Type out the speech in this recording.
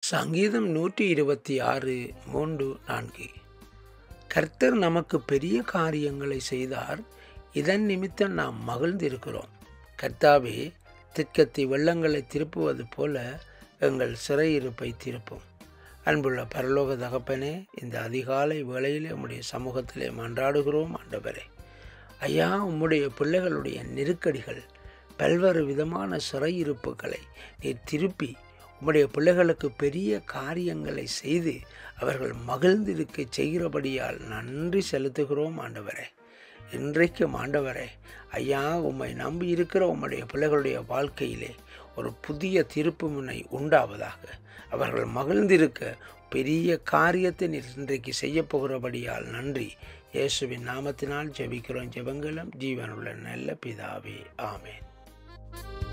சங்கீதம் நூற்றி இருபத்தி ஆறு மூன்று நான்கு கர்த்தர் நமக்கு பெரிய காரியங்களை செய்தார் இதன் நிமித்தம் நாம் மகிழ்ந்திருக்கிறோம் கர்த்தாவே திட்கத்தி வெள்ளங்களை திருப்புவது போல எங்கள் சிறையிருப்பை திருப்பும் அன்புள்ள பரலோக தகப்பனே இந்த அதிகாலை வேளையிலே உம்முடைய சமூகத்திலே மன்றாடுகிறோம் ஆண்டவரே ஐயா உம்முடைய பிள்ளைகளுடைய நெருக்கடிகள் பல்வேறு விதமான சிறையிருப்புகளை நீர் திருப்பி உம்முடைய பிள்ளைகளுக்கு பெரிய காரியங்களை செய்து அவர்கள் மகிழ்ந்திருக்க செய்கிறபடியால் நன்றி செலுத்துகிறோம் ஆண்டவரே இன்றைக்கும் ஆண்டவரே ஐயா உம்மை நம்பி இருக்கிற உம்முடைய பிள்ளைகளுடைய வாழ்க்கையிலே ஒரு புதிய திருப்பு முனை உண்டாவதாக அவர்கள் மகிழ்ந்திருக்க பெரிய காரியத்தை நீர் இன்றைக்கு செய்ய போகிறபடியால் நன்றி இயேசுவின் நாமத்தினால் ஜெபிக்கிறோம் ஜெபங்களும் ஜீவனுள்ள நல்ல பிதாவே ஆமேன்